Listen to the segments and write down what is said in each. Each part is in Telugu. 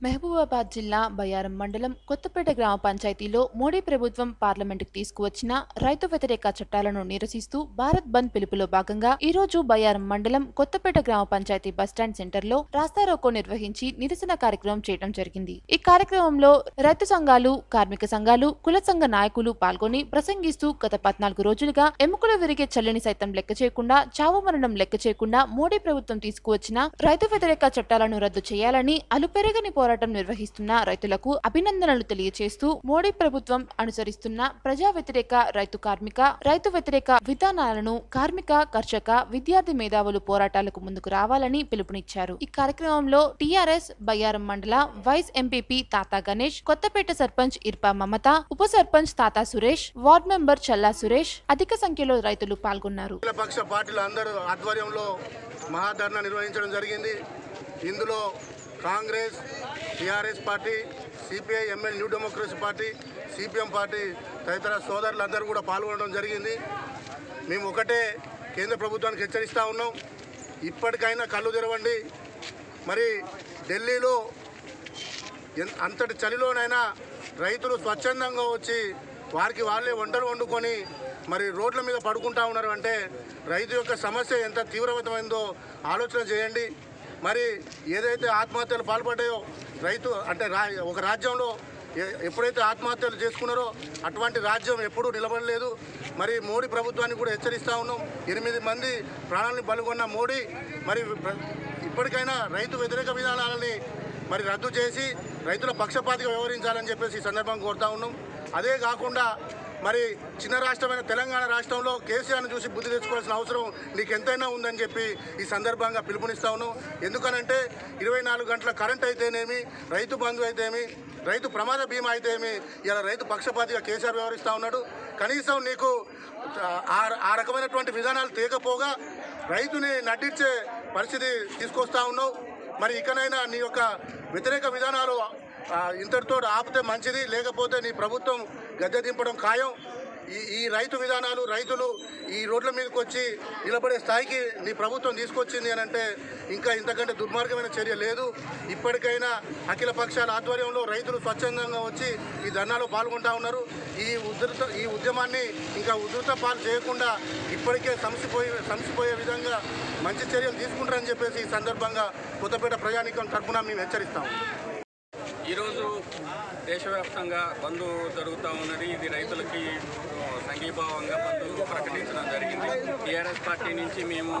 మహబూబాబాద్ జిల్లా బయ్యారం మండలం కొత్తపేట గ్రామ పంచాయతీలో మోడీ ప్రభుత్వం పార్లమెంటుకు తీసుకువచ్చిన రైతు వ్యతిరేక చట్టాలను నిరసిస్తూ భారత్ బంద్ పిలుపులో భాగంగా ఈ రోజు బయ్యారం మండలం కొత్తపేట గ్రామ పంచాయతీ బస్టాండ్ సెంటర్ లో రాస్తారోకో నిర్వహించి నిరసన కార్యక్రమం చేయడం జరిగింది ఈ కార్యక్రమంలో రైతు సంఘాలు కార్మిక సంఘాలు కుల సంఘ నాయకులు పాల్గొని ప్రసంగిస్తూ గత పద్నాలుగు రోజులుగా ఎముకలు విరిగే చల్లని సైతం లెక్క చేయకుండా చావు మరణం లెక్క చేయకుండా మోడీ ప్రభుత్వం తీసుకువచ్చిన రైతు వ్యతిరేక చట్టాలను రద్దు చేయాలని అలుపెరగని పోరాటం నిర్వహిస్తున్న రైతులకు అభినందనలు తెలియజేస్తూ మోడీ ప్రభుత్వం అనుసరిస్తున్న ప్రజా వ్యతిరేక రైతు కార్మిక రైతు వ్యతిరేక విధానాలను కార్మిక కర్షక విద్యార్థి మేధావులు పోరాటాలకు ముందుకు రావాలని పిలుపునిచ్చారు ఈ కార్యక్రమంలో టిఆర్ఎస్ బయ్యారం మండల వైస్ ఎంపీపీ తాతా గణేష్ కొత్తపేట సర్పంచ్ ఇర్పా మమత ఉప సర్పంచ్ తాతా సురేష్ వార్డ్ మెంబర్ చల్లా సురేష్ అధిక సంఖ్యలో రైతులు పాల్గొన్నారు పక్ష పార్టీలు అందరూ ఆధ్వర్యంలో మహాధర్నా నిర్వహించడం జరిగింది ఇందులో Congress TRS party CPI ML New Democracy party CPM party తదితర సోదరులందరూ కూడా పాల్గొనడం జరిగింది మేము ఒకటే కేంద్ర ప్రభుత్వానికి హెచ్చరిస్తూ ఉన్నాం ఇప్పటికైనా కళ్ళు తెరవండి మరి ఢిల్లీలో ఎన్- అంతటి చలిలోనైనా రైతులు స్వచ్ఛందంగా వచ్చి వారికి వాళ్ళే వంటలు వండుకొని మరి రోడ్ల మీద పడుకుంటా ఉన్నారు అంటే రైతు యొక్క సమస్య ఎంత తీవ్రమైందో ఆలోచన చేయండి మరి ఏదైతే ఆత్మహత్యలు పాల్పడ్డాయో రైతు అంటే రా ఒక రాజ్యంలో ఎ- ఎప్పుడైతే ఆత్మహత్యలు చేసుకున్నారో అటువంటి రాజ్యం ఎప్పుడూ నిలబడలేదు మరి మోడీ ప్రభుత్వాన్ని కూడా హెచ్చరిస్తూ ఉన్నాం ఎనిమిది మంది ప్రాణాలను బలుగొన్న మోడీ మరి ప్ర- ఇప్పటికైనా రైతు వ్యతిరేక విధానాలని మరి రద్దు చేసి రైతుల పక్షపాతిగా వ్యవహరించాలని చెప్పేసి ఈ సందర్భంగా కోరుతా ఉన్నాం అదే కాకుండా మరి చిన్న రాష్ట్రమైన తెలంగాణ రాష్ట్రంలో కేసీఆర్ను చూసి బుద్ధి తెచ్చుకోవాల్సిన అవసరం నీకు ఎంతైనా ఉందని చెప్పి ఈ సందర్భంగా పిలుపునిస్తా ఉన్నాం ఎందుకనంటే ఇరవై నాలుగు గంటల కరెంట్ అయితేనేమి రైతు బంధు అయితేమి రైతు ప్రమాద బీమా అయితేమి ఇలా రైతు పక్షపాతిగా కేసీఆర్ వ్యవహరిస్తూ ఉన్నాడు కనీసం నీకు ఆ ఆ రకమైనటువంటి విధానాలు తేకపోగా రైతుని నడ్డించే పరిస్థితి తీసుకొస్తా ఉన్నావు మరి ఇకనైనా నీ యొక్క వ్యతిరేక విధానాలు ఆ, ఇంతటితో ఆపితే మంచిది లేకపోతే నీ ప్రభుత్వం గద్దె దింపడం ఖాయం ఈ ఈ రైతు విధానాలు రైతులు ఈ రోడ్ల మీదకి వచ్చి నిలబడే స్థాయికి నీ ప్రభుత్వం తీసుకొచ్చింది అని అంటే ఇంకా ఇంతకంటే దుర్మార్గమైన చర్య లేదు ఇప్పటికైనా అఖిల పక్షాల ఆధ్వర్యంలో రైతులు స్వచ్ఛందంగా వచ్చి ఈ ధర్నాలో పాల్గొంటా ఉన్నారు ఈ ఉధృత ఈ ఉద్యమాన్ని ఇంకా ఉధృత పాలు చేయకుండా ఇప్పటికే సంసిపోయే సంసిపోయే విధంగా మంచి చర్యలు తీసుకుంటారని చెప్పేసి ఈ సందర్భంగా కొత్తపేట ప్రజానీకం తరఫున మేము హెచ్చరిస్తాము ఈరోజు దేశవ్యాప్తంగా బంద్ జరుగుతూ ఉన్నది ఇది రైతులకి ఆ, సంఘీభావంగా బంద్ ప్రకటించడం జరిగింది టీఆర్ఎస్ పార్టీ నుంచి మేము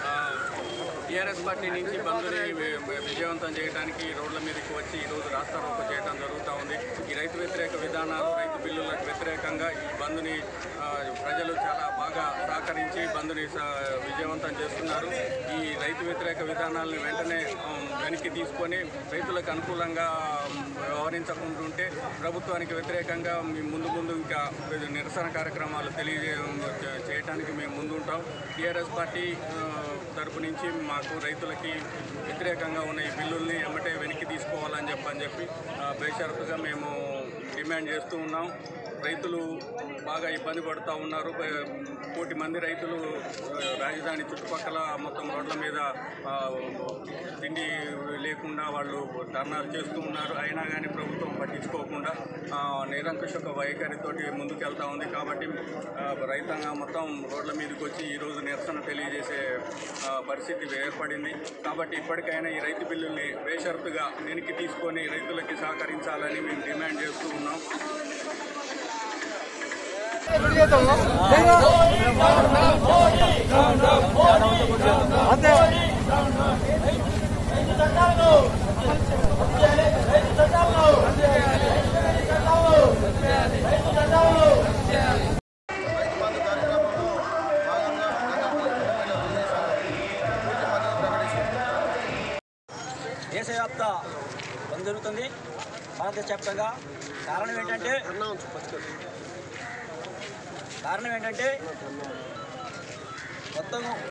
టీఆర్ఎస్ పార్టీ నుంచి బంద్ని వి- విజయవంతం చేయడానికి రోడ్ల మీదకి వచ్చి ఈరోజు రాస్తారోకో చేయడం జరుగుతూ ఉంది ఈ రైతు వ్యతిరేక విధానాలు రైతు బిల్లులకు వ్యతిరేకంగా ఈ బంద్ని ఆ, ప్రజలు చాలా బాగా సహకరించి బంద్ని స- విజయవంతం చేస్తున్నారు ఈ రైతు వ్యతిరేక విధానాలను వెంటనే ఆ, వెనక్కి తీసుకొని రైతులకు అనుకూలంగా వ్యవహరించకుంటుంటే ప్రభుత్వానికి వ్యతిరేకంగా మేము ముందు ముందు ఇంకా నిరసన కార్యక్రమాలు తెలియజే చేయడానికి మేము ముందుంటాం టీఆర్ఎస్ పార్టీ ఆ, తరపు నుంచి మాకు రైతులకి వ్యతిరేకంగా ఉన్న ఈ బిల్లుల్ని ఎమ్మటే వెనక్కి తీసుకోవాలని చెప్పని చెప్పి ఆ, బేషరతుగా మేము డిమాండ్ చేస్తూ ఉన్నాం రైతులు బాగా ఇబ్బంది పడుతూ ఉన్నారు బ- కోటి మంది రైతులు ఆ, రాజధాని చుట్టుపక్కల మొత్తం రోడ్ల మీద ఆ, తిండి లేకుండా వాళ్ళు ధర్నాలు చేస్తూ ఉన్నారు అయినా కానీ ప్రభుత్వం పట్టించుకోకుండా ఆ, నిరంకుశక వైఖరితోటి ముందుకెళ్తా ఉంది కాబట్టి ఆ, రైతాంగం మొత్తం రోడ్ల మీదకి వచ్చి ఈరోజు నిరసన తెలియజేసే ఆ, పరిస్థితి ఏర్పడింది కాబట్టి ఇప్పటికైనా ఈ రైతు బిల్లుల్ని బేషరతుగా వెనక్కి తీసుకొని రైతులకి సహకరించాలని మేము డిమాండ్ చేస్తూ ఉన్నాం రైతు బంధు కార్యక్రమంలో భాగంగా దేశవ్యాప్త బంద్ జరుగుతుంది భారతదేశ వ్యాప్తంగా కారణం ఏంటంటే కారణం ఏంటంటే మొత్తం